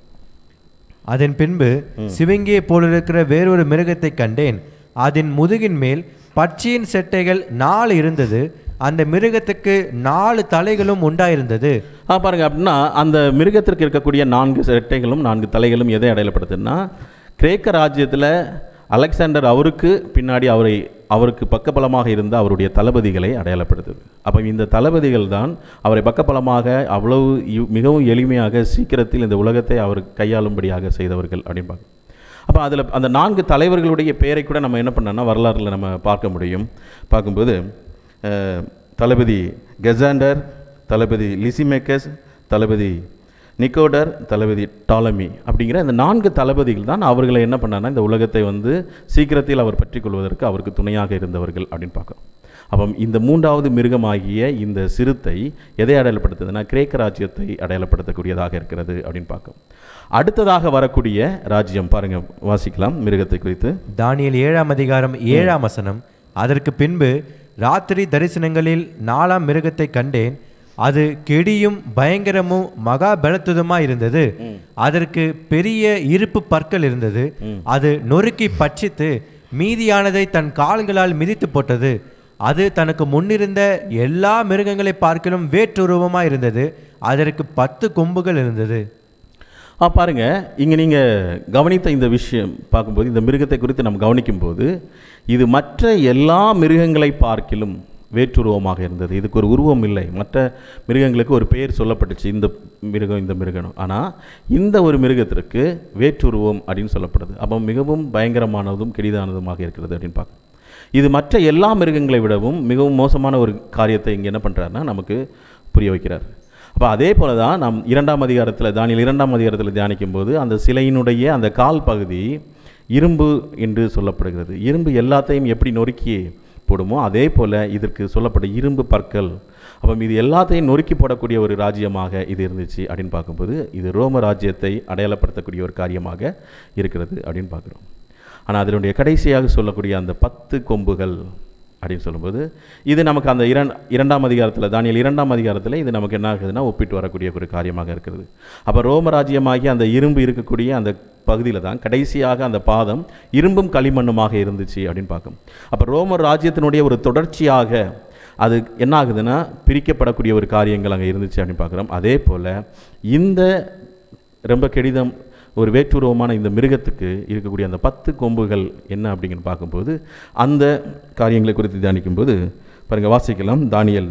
அதன் பின்பு சிவிங்கியைப் போலிருக்கிற வேறொரு மிருகத்தைக் கண்டேன் அதன் முதுகின் மேல் பட்சியின் செட்டைகள் நாலு இருந்தது அந்த மிருகத்துக்கு நாலு தலைகளும் உண்டாயிருந்தது ஆ பாருங்க அப்படின்னா அந்த மிருகத்திற்கு இருக்கக்கூடிய நான்கு ரெட்டைகளும் நான்கு தலைகளும் எதை அடையாளப்படுத்துதுன்னா கிரேக்க ராஜ்யத்தில் அலெக்சாண்டர் அவருக்கு பின்னாடி அவரை அவருக்கு பக்கபலமாக இருந்த அவருடைய தளபதிகளை அடையாளப்படுத்துது அப்போ இந்த தளபதிகள் தான் அவரை பக்கபலமாக அவ்வளவு இ- மிகவும் எளிமையாக சீக்கிரத்தில் இந்த உலகத்தை அவர் கையாளும்படியாக செய்தவர்கள் அப்படின்னு பார்க்க அப்போ அதில் அந்த நான்கு தலைவர்களுடைய பெயரை கூட நம்ம என்ன பண்ணோம்னா வரலாற்றில் நம்ம பார்க்க முடியும் பார்க்கும்போது அஹ், தளபதி கெசாண்டர் தளபதி லிசிமேக்கஸ் தளபதி நிக்கோடர் தளபதி டாலமி அப்படிங்கிற இந்த நான்கு தளபதிகள் தான் அவர்களை என்ன பண்ணான்னா இந்த உலகத்தை வந்து சீக்கிரத்தில் அவர் பற்றி கொள்வதற்கு அவருக்கு துணையாக இருந்தவர்கள் அப்படின்னு பார்க்குறோம் அப்போ இந்த மூன்றாவது மிருகமாகிய இந்த சிறுத்தை எதை அடையாளப்படுத்துதுன்னா கிரேக்க ராஜ்யத்தை அடையாளப்படுத்தக்கூடியதாக இருக்கிறது அப்படின்னு பார்க்கும் அடுத்ததாக வரக்கூடிய ராஜ்யம் பாருங்க வாசிக்கலாம் மிருகத்தை குறித்து தானியேல் ஏழாம் அதிகாரம் ஏழாம் வசனம் அதற்கு பின்பு ராத்திரி தரிசனங்களில் நாலாம் மிருகத்தை கண்டேன் அது கெடியும் பயங்கரமும் மகா பலத்துதமா இருந்தது அதற்கு பெரிய இருப்பு பற்கள் இருந்தது அது நொறுக்கி பட்சித்து மீதியானதை தன் கால்களால் மிதித்து போட்டது அது தனக்கு முன்னிருந்த எல்லா மிருகங்களை பார்க்கிலும் வேற்றுருவமாக இருந்தது அதற்கு பத்து கொம்புகள் இருந்தது ஆ பாருங்க இங்கே நீங்கள் கவனித்த இந்த விஷயம் பார்க்கும்போது இந்த மிருகத்தை குறித்து நம்ம கவனிக்கும்போது இது மற்ற எல்லா மிருகங்களை பார்க்கிலும் வேற்றுருவமாக இருந்தது இதுக்கு ஒரு உருவம் இல்லை மற்ற மிருகங்களுக்கு ஒரு பெயர் சொல்லப்பட்டுச்சு இந்த மிருகம் இந்த மிருகம் ஆனால் இந்த ஒரு மிருகத்திற்கு வேற்றுருவம் அப்படின்னு சொல்லப்படுது அப்போ மிகவும் பயங்கரமானதும் கெடிதானதுமாக இருக்கிறது அப்படின்னு பார்க்கணும் இது மற்ற எல்லா மிருகங்களை விடவும் மிகவும் மோசமான ஒரு காரியத்தை இங்கே என்ன பண்ணுறாருன்னா நமக்கு புரிய வைக்கிறார் அப்போ அதே போல தான் நாம் இரண்டாம் அதிகாரத்தில் தானியல் இரண்டாம் அதிகாரத்தில் தியானிக்கும் போது அந்த சிலையினுடைய அந்த கால் பகுதி இரும்பு என்று சொல்லப்படுகிறது இரும்பு எல்லாத்தையும் எப்படி நொறுக்கி போடுமோ அதே போல் இதற்கு சொல்லப்பட்ட இரும்பு பற்கள் அப்போ இது எல்லாத்தையும் நொறுக்கி போடக்கூடிய ஒரு ராஜ்யமாக இது இருந்துச்சு அப்படின்னு பார்க்கும்போது இது ரோம ராஜ்யத்தை அடையாளப்படுத்தக்கூடிய ஒரு காரியமாக இருக்கிறது அப்படின்னு பார்க்குறோம் ஆனால் அதனுடைய கடைசியாக சொல்லக்கூடிய அந்த பத்து கொம்புகள் அப்படின்னு சொல்லும்போது இது நமக்கு அந்த இரண் இரண்டாம் அதிகாரத்தில் தானியல் இரண்டாம் அதிகாரத்தில் இது நமக்கு என்ன ஆகுதுன்னா ஒப்பிட்டு வரக்கூடிய ஒரு காரியமாக இருக்கிறது அப்போ ரோமராஜ்யமாகி அந்த இரும்பு இருக்கக்கூடிய அந்த பகுதியில் தான் கடைசியாக அந்த பாதம் இரும்பும் களிமண்ணுமாக இருந்துச்சு அப்படின்னு பார்க்கும் அப்போ ரோம ராஜ்யத்தினுடைய ஒரு தொடர்ச்சியாக அது என்ன ஆகுதுன்னா பிரிக்கப்படக்கூடிய ஒரு காரியங்கள் அங்கே இருந்துச்சு அப்படின்னு பார்க்குறோம் அதே போல் இந்த ரொம்ப கெடிதம் ஒரு வேற்றுருவமான இந்த மிருகத்துக்கு இருக்கக்கூடிய அந்த பத்து கொம்புகள் என்ன அப்படிங்கன்னு பார்க்கும்போது அந்த காரியங்களை குறித்து தியானிக்கும்போது பாருங்க வாசிக்கலாம் தானியல்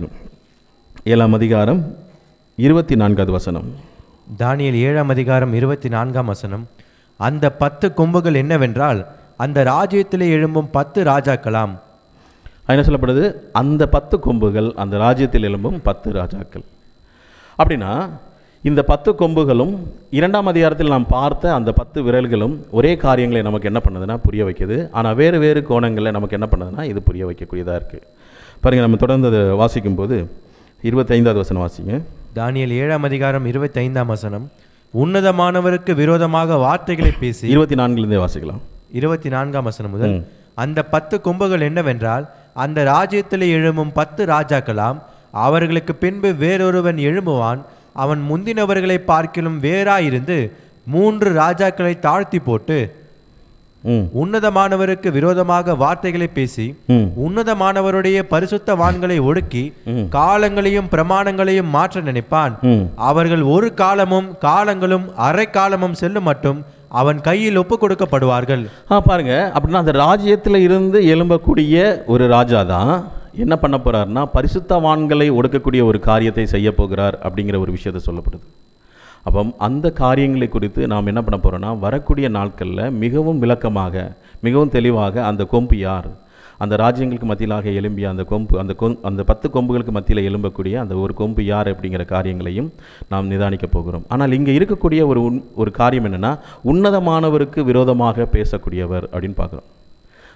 ஏழாம் அதிகாரம் இருபத்தி நான்காவது வசனம் தானியேல் ஏழாம் அதிகாரம் இருபத்தி நான்காம் வசனம் அந்த பத்து கொம்புகள் என்னவென்றால் அந்த ராஜ்யத்திலே எழும்பும் பத்து ராஜாக்களாம் அது என்ன சொல்லப்படுது அந்த பத்து கொம்புகள் அந்த ராஜ்யத்தில் எழும்பும் பத்து ராஜாக்கள் அப்படின்னா இந்த பத்து கொம்புகளும் இரண்டாம் அதிகாரத்தில் நாம் பார்த்த அந்த பத்து விரல்களும் ஒரே காரியங்களை நமக்கு என்ன பண்ணுதுன்னா புரிய வைக்குது ஆனால் வேறு வேறு கோணங்களில் நமக்கு என்ன பண்ணுதுன்னா இது புரிய வைக்கக்கூடியதாக இருக்குது பாருங்கள் நம்ம தொடர்ந்து அதை வாசிக்கும்போது இருபத்தைந்தாவது வசனம் வாசிங்க தானியேல் ஏழாம் அதிகாரம் இருபத்தி ஐந்தாம் வசனம் உன்னதமானவருக்கு விரோதமாக வார்த்தைகளை பேசி இருபத்தி நான்குலேருந்தே வாசிக்கலாம் இருபத்தி நான்காம் வசனம் முதல் அந்த பத்து கொம்புகள் என்னவென்றால் அந்த ராஜ்யத்திலே எழும்பும் பத்து ராஜாக்களாம் அவர்களுக்கு பின்பு வேறொருவன் எழும்புவான் அவன் முந்தினவர்களை பார்க்கிலும் வேறாயிருந்து மூன்று ராஜாக்களை தாழ்த்தி போட்டு ம் உன்னதமானவருக்கு விரோதமாக வார்த்தைகளை பேசி ம் உன்னதமானவருடைய பரிசுத்த வான்களை ஒடுக்கி காலங்களையும் பிரமாணங்களையும் மாற்ற நினைப்பான் ம் அவர்கள் ஒரு காலமும் காலங்களும் அரை காலமும் செல்லும் மட்டும் அவன் கையில் ஒப்பு கொடுக்கப்படுவார்கள் ஆ பாருங்க அப்படின்னா அந்த ராஜ்யத்தில் இருந்து எழும்பக்கூடிய ஒரு ராஜா தான் என்ன பண்ண போறாருன்னா பரிசுத்தவான்களை ஒடுக்கக்கூடிய ஒரு காரியத்தை செய்ய போகிறார் அப்படிங்கிற ஒரு விஷயத்தை சொல்லப்படுது அப்போ அந்த காரியங்களை குறித்து நாம் என்ன பண்ண போறோம்னா வரக்கூடிய நாட்களில் மிகவும் விளக்கமாக மிகவும் தெளிவாக அந்த கொம்பு யார் அந்த ராஜ்யங்களுக்கு மத்தியிலாக எழும்பிய அந்த கொம்பு அந்த கொம் அந்த பத்து கொம்புகளுக்கு மத்தியில் எழும்பக்கூடிய அந்த ஒரு கொம்பு யார் அப்படிங்கிற காரியங்களையும் நாம் நிதானிக்க போகிறோம் ஆனால் இங்கே இருக்கக்கூடிய ஒரு உன் ஒரு காரியம் என்னென்னா உன்னதமானவருக்கு விரோதமாக பேசக்கூடியவர் அப்படின்னு பார்க்குறோம்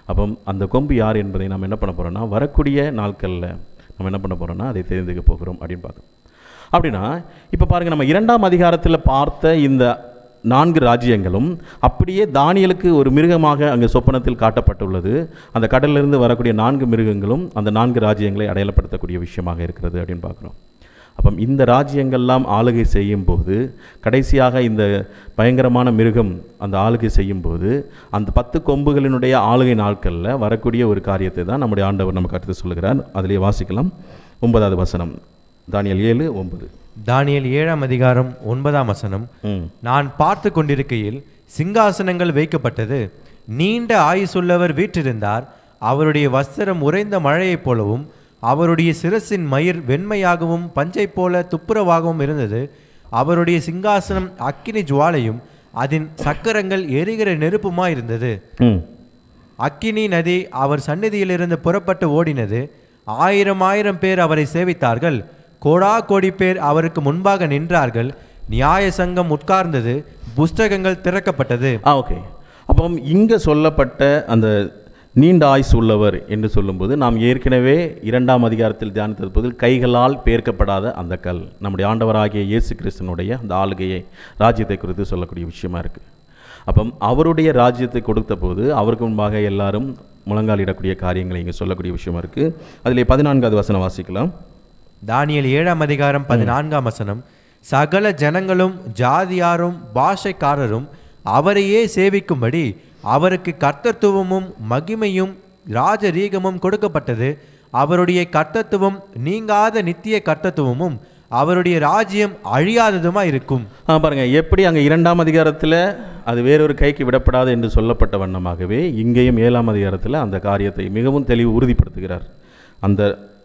அப்போ அந்த கொம்பு யார் என்பதை நாம் என்ன பண்ண போகிறோம்னா வரக்கூடிய நாட்களில் நம்ம என்ன பண்ண போகிறோம்னா அதை தெரிந்துக்க போகிறோம் அப்படின்னு பார்க்குறோம் அப்படின்னா இப்போ பாருங்கள் நம்ம இரண்டாம் அதிகாரத்தில் பார்த்த இந்த நான்கு ராஜ்யங்களும் அப்படியே தானியலுக்கு ஒரு மிருகமாக அங்கே சொப்பனத்தில் காட்டப்பட்டுள்ளது அந்த கடலிலிருந்து வரக்கூடிய நான்கு மிருகங்களும் அந்த நான்கு ராஜ்யங்களை அடையாளப்படுத்தக்கூடிய விஷயமாக இருக்கிறது அப்படின்னு பார்க்குறோம் அப்போ இந்த ராஜ்யங்கள்லாம் ஆளுகை செய்யும் போது கடைசியாக இந்த பயங்கரமான மிருகம் அந்த ஆளுகை செய்யும் போது அந்த பத்து கொம்புகளினுடைய ஆளுகை நாட்களில் வரக்கூடிய ஒரு காரியத்தை தான் நம்முடைய ஆண்டவர் நமக்கு அடுத்து சொல்லுகிறார் அதிலே வாசிக்கலாம் ஒன்பதாவது வசனம் தானியல் ஏழு ஒன்பது தானியேல் ஏழாம் அதிகாரம் ஒன்பதாம் வசனம் ம் நான் பார்த்து கொண்டிருக்கையில் சிங்காசனங்கள் வைக்கப்பட்டது நீண்ட ஆயுசுள்ளவர் வீற்றிருந்தார் அவருடைய வஸ்திரம் உறைந்த மழையைப் போலவும் அவருடைய சிரசின் மயிர் வெண்மையாகவும் பஞ்சைப் போல துப்புரவாகவும் இருந்தது அவருடைய சிங்காசனம் அக்கினி ஜுவாலையும் அதன் சக்கரங்கள் எரிகிற நெருப்புமாய் இருந்தது ம் அக்கினி நதி அவர் சந்நிதியிலிருந்து புறப்பட்டு ஓடினது ஆயிரம் ஆயிரம் பேர் அவரை சேவித்தார்கள் கோடா கோடி பேர் அவருக்கு முன்பாக நின்றார்கள் நியாய சங்கம் உட்கார்ந்தது புஸ்தகங்கள் திறக்கப்பட்டது ஆ ஓகே அப்போ இங்கே சொல்லப்பட்ட அந்த நீண்ட ஆயுசு உள்ளவர் என்று சொல்லும்போது நாம் ஏற்கனவே இரண்டாம் அதிகாரத்தில் தியானித்தது போது கைகளால் பேர்க்கப்படாத அந்த கல் நம்முடைய ஆண்டவராகிய இயேசு கிறிஸ்தனுடைய அந்த ஆளுகையை ராஜ்யத்தை குறித்து சொல்லக்கூடிய விஷயமா இருக்குது அப்போ அவருடைய ராஜ்யத்தை கொடுத்த போது அவருக்கு முன்பாக எல்லாரும் முழங்காலிடக்கூடிய காரியங்களை இங்கே சொல்லக்கூடிய விஷயமா இருக்குது அதிலே பதினான்காவது வசனம் வாசிக்கலாம் தானியேல் ஏழாம் அதிகாரம் பதினான்காம் வசனம் சகல ஜனங்களும் ஜாதியாரும் பாஷைக்காரரும் அவரையே சேவிக்கும்படி அவருக்கு கர்த்தத்துவமும் மகிமையும் ராஜரீகமும் கொடுக்கப்பட்டது அவருடைய கர்த்தத்துவம் நீங்காத நித்திய கர்த்தத்துவமும் அவருடைய ராஜ்யம் அழியாததுமா இருக்கும் ஆ பாருங்க எப்படி அங்கே இரண்டாம் அதிகாரத்தில் அது வேறொரு கைக்கு விடப்படாது என்று சொல்லப்பட்ட வண்ணமாகவே இங்கேயும் ஏழாம் அதிகாரத்தில் அந்த காரியத்தை மிகவும் தெளிவு உறுதிப்படுத்துகிறார் அந்த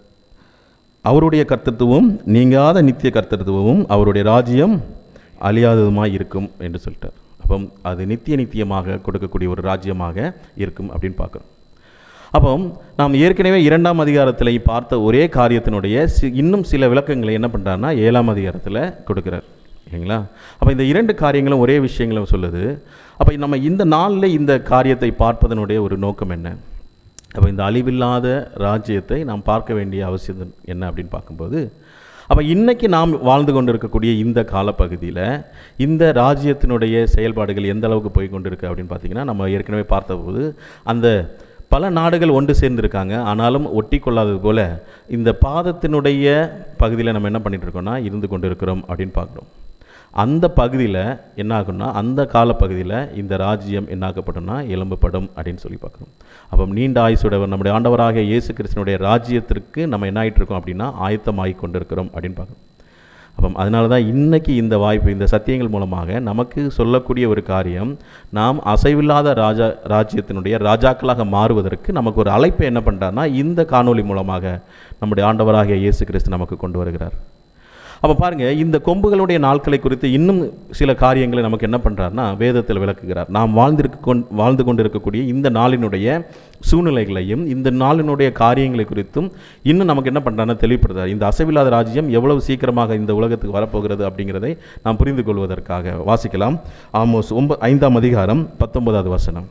அவருடைய கர்த்தத்துவம் நீங்காத நித்திய கர்த்தத்துவமும் அவருடைய ராஜ்யம் அழியாததுமாய் இருக்கும் என்று சொல்லிட்டார் அப்போ அது நித்திய நித்தியமாக கொடுக்கக்கூடிய ஒரு ராஜ்யமாக இருக்கும் அப்படின்னு பார்க்குறோம் அப்போ நாம் ஏற்கனவே இரண்டாம் அதிகாரத்தில் பார்த்த ஒரே காரியத்தினுடைய சி இன்னும் சில விளக்கங்களை என்ன பண்ணுறாருன்னா ஏழாம் அதிகாரத்தில் கொடுக்குறார் இல்லைங்களா அப்போ இந்த இரண்டு காரியங்களும் ஒரே விஷயங்களும் சொல்லுது அப்போ நம்ம இந்த நாளில் இந்த காரியத்தை பார்ப்பதனுடைய ஒரு நோக்கம் என்ன அப்போ இந்த அழிவில்லாத ராஜ்யத்தை நாம் பார்க்க வேண்டிய அவசியம் என்ன அப்படின்னு பார்க்கும்போது அப்போ இன்னைக்கு நாம் வாழ்ந்து கொண்டு இருக்கக்கூடிய இந்த காலப்பகுதியில் இந்த ராஜ்யத்தினுடைய செயல்பாடுகள் எந்த அளவுக்கு போய் கொண்டு இருக்கு அப்படின்னு பார்த்தீங்கன்னா நம்ம ஏற்கனவே பார்த்தபோது அந்த பல நாடுகள் ஒன்று சேர்ந்திருக்காங்க ஆனாலும் ஒட்டி கொள்ளாதது போல இந்த பாதத்தினுடைய பகுதியில் நம்ம என்ன பண்ணிட்டு இருக்கோம்னா இருந்து கொண்டு இருக்கிறோம் அப்படின்னு பார்க்குறோம் அந்த பகுதியில் என்ன ஆகும்னா அந்த காலப்பகுதியில் இந்த ராஜ்யம் என்ன ஆக்கப்படும்னா எலும்பப்படும் அப்படின்னு சொல்லி பார்க்குறோம் அப்போ நீண்ட ஆயுசுடையவர் நம்முடைய ஆண்டவராக இயேசு கிறிஸ்தனுடைய ராஜ்யத்திற்கு நம்ம என்ன ஆயிட்டு இருக்கோம் அப்படின்னா ஆயத்தமாகி கொண்டிருக்கிறோம் அப்படின்னு பார்க்குறோம் அப்போ அதனால தான் இன்னைக்கு இந்த வாய்ப்பு இந்த சத்தியங்கள் மூலமாக நமக்கு சொல்லக்கூடிய ஒரு காரியம் நாம் அசைவில்லாத ராஜா ராஜ்யத்தினுடைய ராஜாக்களாக மாறுவதற்கு நமக்கு ஒரு அழைப்பை என்ன பண்ணுறாருன்னா இந்த காணொளி மூலமாக நம்முடைய ஆண்டவராகிய இயேசு கிறிஸ்து நமக்கு கொண்டு வருகிறார் அப்போ பாருங்கள் இந்த கொம்புகளுடைய நாட்களை குறித்து இன்னும் சில காரியங்களை நமக்கு என்ன பண்ணுறாருன்னா வேதத்தில் விளக்குகிறார் நாம் வாழ்ந்திருக்க கொண் வாழ்ந்து கொண்டிருக்கக்கூடிய இந்த நாளினுடைய சூழ்நிலைகளையும் இந்த நாளினுடைய காரியங்களை குறித்தும் இன்னும் நமக்கு என்ன பண்ணுறாருன்னா தெளிவுபடுத்தார் இந்த அசைவில்லாத ராஜ்யம் எவ்வளவு சீக்கிரமாக இந்த உலகத்துக்கு வரப்போகிறது அப்படிங்கிறதை நாம் புரிந்து கொள்வதற்காக வாசிக்கலாம் ஆமோஸ் ஒன்ப ஐந்தாம் அதிகாரம் பத்தொன்பதாவது வசனம்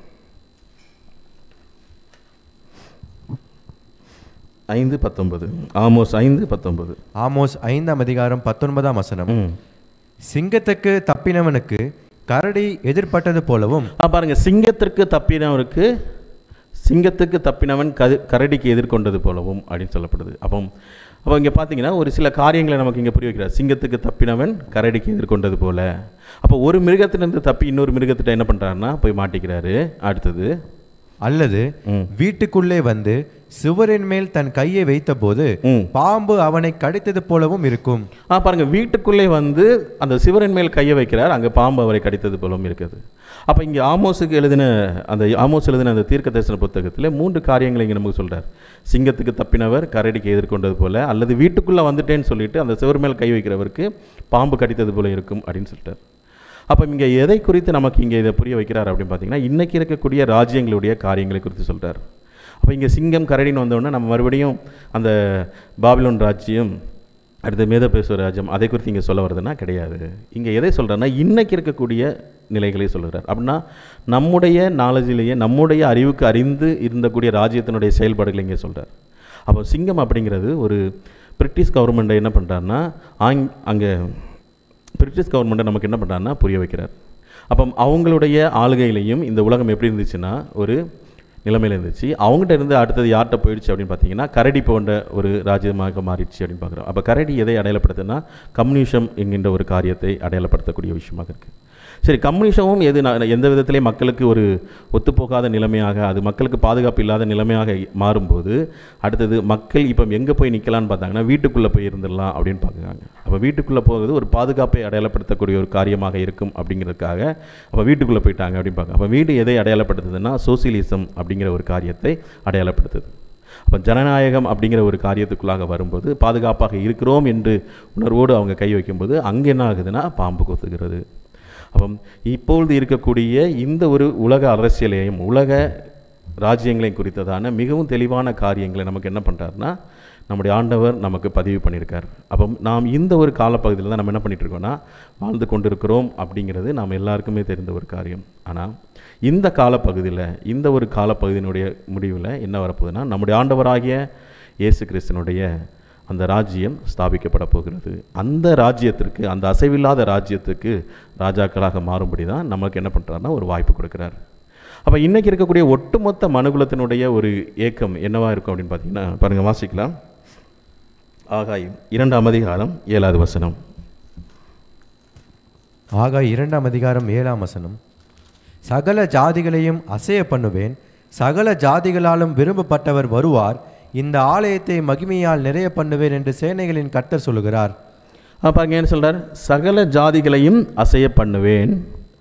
ஐந்து பத்தொன்பது ஆமோஸ் ஐந்து பத்தொன்பது ஆமோஸ் ஐந்தாம் அதிகாரம் பத்தொன்பதாம் வசனம் ம் சிங்கத்துக்கு தப்பினவனுக்கு கரடி எதிர்ப்பட்டது போலவும் ஆ பாருங்க சிங்கத்திற்கு தப்பினவருக்கு சிங்கத்துக்கு தப்பினவன் கது கரடிக்கு எதிர்கொண்டது போலவும் அப்படின்னு சொல்லப்படுது அப்போ அப்போ இங்கே பார்த்தீங்கன்னா ஒரு சில காரியங்களை நமக்கு இங்கே புரிய வைக்கிறார் சிங்கத்துக்கு தப்பினவன் கரடிக்கு எதிர்கொண்டது போல அப்போ ஒரு மிருகத்திலிருந்து தப்பி இன்னொரு மிருகத்திட்ட என்ன பண்ணுறாருன்னா போய் மாட்டிக்கிறாரு அடுத்தது அல்லது ம். வீட்டுக்குள்ளே வந்து சுவரின் மேல் தன் கையை வைத்தபோது ம். பாம்பு அவனை கடித்தது போலவும் இருக்கும் ஆ பாருங்க வீட்டுக்குள்ளே வந்து அந்த சிவரின் மேல் கையை வைக்கிறார் அங்கே பாம்பு அவரை கடித்தது போலவும் இருக்குது அப்போ இங்கே ஆமோஸுக்கு எழுதின அந்த ஆமோஸ் எழுதின அந்த தீர்க்க தரிசன புத்தகத்தில் மூன்று காரியங்களை இங்கே நமக்கு சொல்றார் சிங்கத்துக்கு தப்பினவர் கரடிக்கு எதிர்கொண்டது போல அல்லது வீட்டுக்குள்ளே வந்துட்டேன்னு சொல்லிட்டு அந்த சிவர் மேல் கை வைக்கிறவருக்கு பாம்பு கடித்தது போல இருக்கும் அப்படின்னு சொல்லிட்டார் அப்போ இங்கே எதை குறித்து நமக்கு இங்கே இதை புரிய வைக்கிறார் அப்படின்னு பார்த்தீங்கன்னா இன்றைக்கி இருக்கக்கூடிய ராஜ்யங்களுடைய காரியங்களை குறித்து சொல்கிறார் அப்போ இங்கே சிங்கம் கரடின்னு வந்தோடனே நம்ம மறுபடியும் அந்த பாபிலோன் ராஜ்யம் அடுத்து மேதபேசுவ ராஜ்யம் அதை குறித்து இங்கே சொல்ல வருதுன்னா கிடையாது இங்கே எதை சொல்கிறேன்னா இன்னைக்கு இருக்கக்கூடிய நிலைகளை சொல்கிறார் அப்படின்னா நம்முடைய நாலேஜிலேயே நம்முடைய அறிவுக்கு அறிந்து இருந்தக்கூடிய ராஜ்யத்தினுடைய செயல்பாடுகளை இங்கே சொல்கிறார் அப்போ சிங்கம் அப்படிங்கிறது ஒரு பிரிட்டிஷ் கவர்மெண்ட்டை என்ன பண்ணுறாருன்னா ஆங் அங்கே பிரிட்டிஷ் கவர்மெண்ட்டை நமக்கு என்ன பண்ணுறாருன்னா புரிய வைக்கிறார் அப்போ அவங்களுடைய ஆளுகையிலையும் இந்த உலகம் எப்படி இருந்துச்சுன்னா ஒரு நிலைமையில் இருந்துச்சு அவங்ககிட்ட இருந்து அடுத்தது யார்கிட்ட போயிடுச்சு அப்படின்னு பார்த்தீங்கன்னா கரடி போன்ற ஒரு ராஜ்யமாக மாறிடுச்சு அப்படின்னு பார்க்குறோம் அப்போ கரடி எதை அடையாளப்படுத்துன்னா கம்யூனிசம் என்கின்ற ஒரு காரியத்தை அடையாளப்படுத்தக்கூடிய விஷயமாக இருக்குது சரி கம்யூனிசமும் எது ந- எந்த விதத்திலையும் மக்களுக்கு ஒரு ஒத்துப்போகாத நிலைமையாக அது மக்களுக்கு பாதுகாப்பு இல்லாத நிலைமையாக மாறும்போது அடுத்தது மக்கள் இப்போ எங்கே போய் நிற்கலான்னு பார்த்தாங்கன்னா வீட்டுக்குள்ளே போய் இருந்துடலாம் அப்படின்னு பார்க்குறாங்க அப்போ வீட்டுக்குள்ளே போகிறது ஒரு பாதுகாப்பை அடையாளப்படுத்தக்கூடிய ஒரு காரியமாக இருக்கும் அப்படிங்கிறதுக்காக அப்போ வீட்டுக்குள்ளே போயிட்டாங்க அப்படின்னு பார்க்க அப்போ வீடு எதை அடையாளப்படுத்துதுன்னா சோசியலிசம் அப்படிங்கிற ஒரு காரியத்தை அடையாளப்படுத்துது அப்போ ஜனநாயகம் அப்படிங்கிற ஒரு காரியத்துக்குள்ளாக வரும்போது பாதுகாப்பாக இருக்கிறோம் என்று உணர்வோடு அவங்க கை வைக்கும்போது அங்கே என்ன ஆகுதுன்னா பாம்பு கொத்துகிறது அப்போ இப்பொழுது இருக்கக்கூடிய இந்த ஒரு உலக அரசியலையும் உலக ராஜ்யங்களையும் குறித்ததான மிகவும் தெளிவான காரியங்களை நமக்கு என்ன பண்ணுறாருன்னா நம்முடைய ஆண்டவர் நமக்கு பதிவு பண்ணியிருக்கார் அப்போ நாம் இந்த ஒரு காலப்பகுதியில் தான் நம்ம என்ன பண்ணிட்டு இருக்கோம்னா வாழ்ந்து கொண்டிருக்கிறோம் அப்படிங்கிறது நாம் எல்லாருக்குமே தெரிந்த ஒரு காரியம் ஆனால் இந்த காலப்பகுதியில் இந்த ஒரு காலப்பகுதியினுடைய முடிவில் என்ன வரப்போகுதுன்னா நம்முடைய ஆண்டவராகிய இயேசு கிறிஸ்தனுடைய அந்த ராஜ்யம் ஸ்தாபிக்கப்பட போகிறது அந்த ராஜ்யத்திற்கு அந்த அசைவில்லாத ராஜ்யத்துக்கு ராஜாக்களாக மாறும்படி தான் நமக்கு என்ன பண்ணுறாருன்னா ஒரு வாய்ப்பு கொடுக்குறார் அப்போ இன்றைக்கி இருக்கக்கூடிய ஒட்டுமொத்த மனுகுலத்தினுடைய ஒரு ஏக்கம் என்னவா இருக்கும் அப்படின்னு பார்த்தீங்கன்னா பாருங்கள் வாசிக்கலாம் ஆகாயம் இரண்டாம் அதிகாரம் ஏழாவது வசனம் ஆகா இரண்டாம் அதிகாரம் ஏழாம் வசனம் சகல ஜாதிகளையும் அசைய பண்ணுவேன் சகல ஜாதிகளாலும் விரும்பப்பட்டவர் வருவார் இந்த ஆலயத்தை மகிமையால் நிறைய பண்ணுவேன் என்று சேனைகளின் கர்த்தர் சொல்லுகிறார் அப்போ அங்கே என்ன சொல்றார் சகல ஜாதிகளையும் அசைய பண்ணுவேன்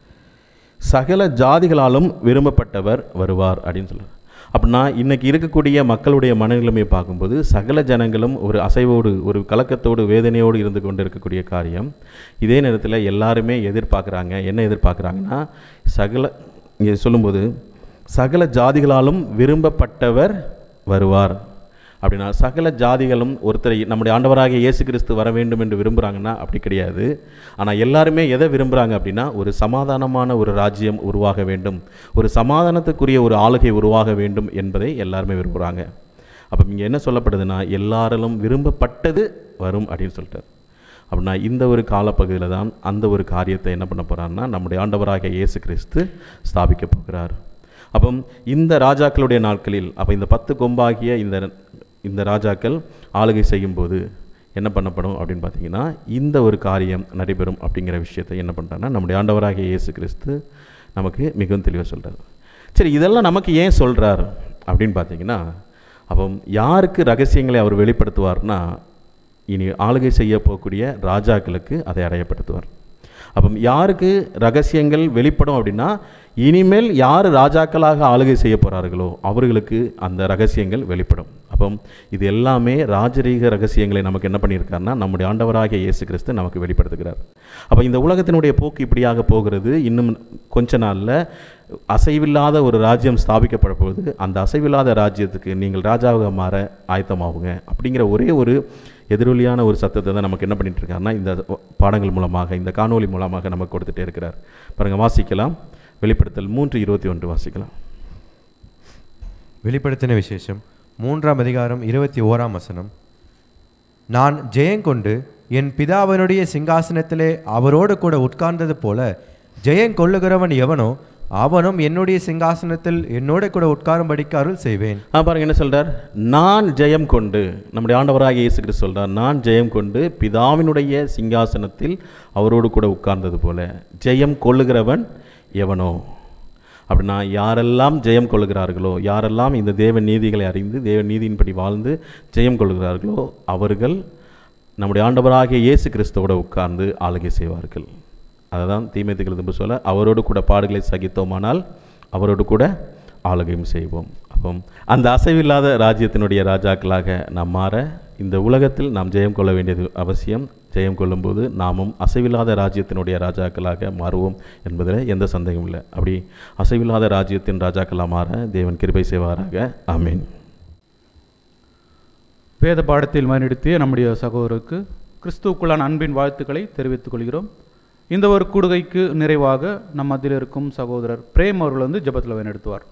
சகல ஜாதிகளாலும் விரும்பப்பட்டவர் வருவார் அப்படின்னு சொல்றார் அப்படின்னா இன்னைக்கு இருக்கக்கூடிய மக்களுடைய மனநிலைமையை பார்க்கும்போது சகல ஜனங்களும் ஒரு அசைவோடு ஒரு கலக்கத்தோடு வேதனையோடு இருந்து கொண்டு இருக்கக்கூடிய காரியம் இதே நேரத்தில் எல்லாருமே எதிர்பார்க்குறாங்க என்ன எதிர்பார்க்குறாங்கன்னா சகல இங்கே சொல்லும்போது சகல ஜாதிகளாலும் விரும்பப்பட்டவர் வருவார் அப்படின்னா சகல ஜாதிகளும் ஒருத்தரை நம்முடைய ஆண்டவராகிய இயேசு கிறிஸ்து வர வேண்டும் என்று விரும்புகிறாங்கன்னா அப்படி கிடையாது ஆனால் எல்லாருமே எதை விரும்புகிறாங்க அப்படின்னா ஒரு சமாதானமான ஒரு ராஜ்யம் உருவாக வேண்டும் ஒரு சமாதானத்துக்குரிய ஒரு ஆளுகை உருவாக வேண்டும் என்பதை எல்லாருமே விரும்புகிறாங்க அப்போ இங்கே என்ன சொல்லப்படுதுன்னா எல்லாரிலும் விரும்பப்பட்டது வரும் அப்படின்னு சொல்லிட்டார் அப்படின்னா இந்த ஒரு காலப்பகுதியில் தான் அந்த ஒரு காரியத்தை என்ன பண்ண போகிறாருன்னா நம்முடைய ஆண்டவராகிய இயேசு கிறிஸ்து ஸ்தாபிக்க போகிறார் அப்போ இந்த ராஜாக்களுடைய நாட்களில் அப்போ இந்த பத்து கொம்பாகிய இந்த இந்த ராஜாக்கள் ஆளுகை செய்யும்போது என்ன பண்ணப்படும் அப்படின்னு பார்த்தீங்கன்னா இந்த ஒரு காரியம் நடைபெறும் அப்படிங்கிற விஷயத்தை என்ன பண்ணுறாங்கன்னா நம்முடைய ஆண்டவராகிய இயேசு கிறிஸ்து நமக்கு மிகவும் தெளிவாக சொல்கிறார் சரி இதெல்லாம் நமக்கு ஏன் சொல்கிறார் அப்படின்னு பார்த்தீங்கன்னா அப்போ யாருக்கு ரகசியங்களை அவர் வெளிப்படுத்துவார்னா இனி ஆளுகை செய்ய போகக்கூடிய ராஜாக்களுக்கு அதை அடையப்படுத்துவார் அப்போ யாருக்கு ரகசியங்கள் வெளிப்படும் அப்படின்னா இனிமேல் யார் ராஜாக்களாக ஆளுகை செய்ய போகிறார்களோ அவர்களுக்கு அந்த ரகசியங்கள் வெளிப்படும் அப்போ இது எல்லாமே ராஜரீக ரகசியங்களை நமக்கு என்ன பண்ணியிருக்காருன்னா நம்முடைய ஆண்டவராகிய இயேசு கிறிஸ்து நமக்கு வெளிப்படுத்துகிறார் அப்போ இந்த உலகத்தினுடைய போக்கு இப்படியாக போகிறது இன்னும் கொஞ்ச நாளில் அசைவில்லாத ஒரு ராஜ்யம் ஸ்தாபிக்கப்பட போகுது அந்த அசைவில்லாத ராஜ்யத்துக்கு நீங்கள் ராஜாவாக மாற ஆயத்தமாகுங்க அப்படிங்கிற ஒரே ஒரு எதிரொலியான ஒரு சத்தத்தை தான் நமக்கு என்ன பண்ணிட்டு இருக்காருன்னா இந்த பாடங்கள் மூலமாக இந்த காணொளி மூலமாக நமக்கு கொடுத்துட்டே இருக்கிறார் பாருங்க வாசிக்கலாம் வெளிப்படுத்தல் மூன்று இருபத்தி ஒன்று வாசிக்கலாம் வெளிப்படுத்தின விசேஷம் மூன்றாம் அதிகாரம் இருபத்தி ஓராம் வசனம் நான் ஜெயங்கொண்டு என் பிதாவினுடைய சிங்காசனத்திலே அவரோடு கூட உட்கார்ந்தது போல ஜெயங்கொள்ளுகிறவன் எவனோ அவனும் என்னுடைய சிங்காசனத்தில் என்னோட கூட உட்காரும்படிக்கு அருள் செய்வேன் ஆ பாருங்க என்ன சொல்றார் நான் ஜெயம் கொண்டு நம்முடைய ஆண்டவராகிய இயேசு கிறிஸ்து சொல்றார் நான் ஜெயம் கொண்டு பிதாவினுடைய சிங்காசனத்தில் அவரோடு கூட உட்கார்ந்தது போல ஜெயம் கொள்ளுகிறவன் எவனோ அப்படின்னா யாரெல்லாம் ஜெயம் கொள்ளுகிறார்களோ யாரெல்லாம் இந்த தேவ நீதிகளை அறிந்து தேவ நீதியின்படி வாழ்ந்து ஜெயம் கொள்ளுகிறார்களோ அவர்கள் நம்முடைய ஆண்டவராகிய இயேசு கிறிஸ்துவோட உட்கார்ந்து ஆளுகை செய்வார்கள் அதை தான் தீமைத்துக்கள் திரும்ப சொல்ல அவரோடு கூட பாடுகளை சகித்தோமானால் அவரோடு கூட ஆளுகையும் செய்வோம் அப்போ அந்த அசைவில்லாத ராஜ்யத்தினுடைய ராஜாக்களாக நாம் மாற இந்த உலகத்தில் நாம் ஜெயம் கொள்ள வேண்டியது அவசியம் ஜெயம் கொள்ளும்போது நாமும் அசைவில்லாத ராஜ்யத்தினுடைய ராஜாக்களாக மாறுவோம் என்பதில் எந்த சந்தேகமும் இல்லை அப்படி அசைவில்லாத ராஜ்யத்தின் ராஜாக்களாக மாற தேவன் கிருபை செய்வாராக ஆமீன் வேத பாடத்தில் மறுநிறுத்திய நம்முடைய சகோதரருக்கு கிறிஸ்துவுக்குள்ளான அன்பின் வாழ்த்துக்களை தெரிவித்துக் கொள்கிறோம் இந்த ஒரு கூடுகைக்கு நிறைவாக நம் மத்தியில் இருக்கும் சகோதரர் பிரேம் அவர்கள் வந்து ஜெபத்தில் வழிநடத்துவார்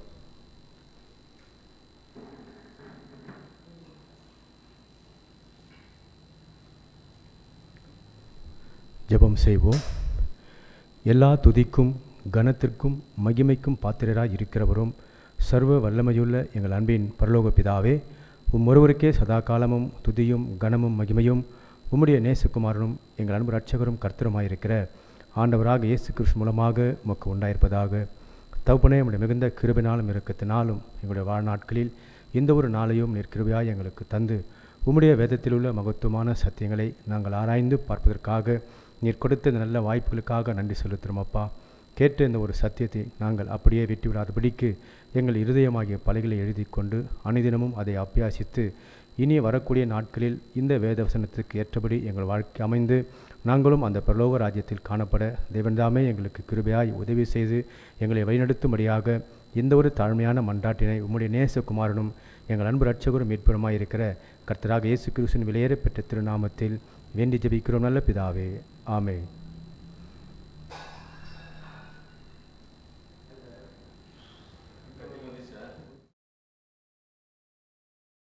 ஜெபம் செய்வோம் எல்லா துதிக்கும் கனத்திற்கும் மகிமைக்கும் பாத்திரராய் இருக்கிறவரும் சர்வ வல்லமையுள்ள எங்கள் அன்பின் பரலோக பிதாவே உம் ஒருவருக்கே சதா காலமும் துதியும் கனமும் மகிமையும் உம்முடைய நேசகுமாரனும் எங்கள் அன்பு ரட்சகரும் கர்த்தருமாயிருக்கிற ஆண்டவராக இயேசு கிறிஸ்து மூலமாக உமக்கு உண்டாயிருப்பதாக தகப்பனே உம்முடைய மிகுந்த கிருபினாலும் இரக்கத்தினாலும் எங்களுடைய வாழ்நாட்களில் இந்த ஒரு நாளையும் நீர் கிருபையாய் எங்களுக்கு தந்து உம்முடைய வேதத்தில் உள்ள மகத்துவமான சத்தியங்களை நாங்கள் ஆராய்ந்து பார்ப்பதற்காக நீர் கொடுத்த இந்த நல்ல வாய்ப்புகளுக்காக நன்றி செலுத்துகிறோம் அப்பா கேட்ட இந்த ஒரு சத்தியத்தை நாங்கள் அப்படியே விட்டுவிடாதபடிக்கு எங்கள் இருதயமாகிய பலைகளை எழுதி கொண்டு அனுதினமும் அதை அபியாசித்து இனி வரக்கூடிய நாட்களில் இந்த வேத வசனத்துக்கு ஏற்றபடி எங்கள் வாழ்க்கை அமைந்து நாங்களும் அந்த பரலோக ராஜ்யத்தில் காணப்பட தேவன்தாமே எங்களுக்கு கிருபையாய் உதவி செய்து எங்களை வழிநடத்தும்படியாக இந்த ஒரு தாழ்மையான மன்றாட்டினை உம்முடைய நேசகுமாரனும் எங்கள் அன்பு ரட்சகரும் மீட்புறமாய் இருக்கிற கர்த்தராக இயேசு கிறிஸ்துவின் விலையேற பெற்ற திருநாமத்தில் வேண்டி ஜெபிக்கிறோம் நல்ல பிதாவே ஆமென்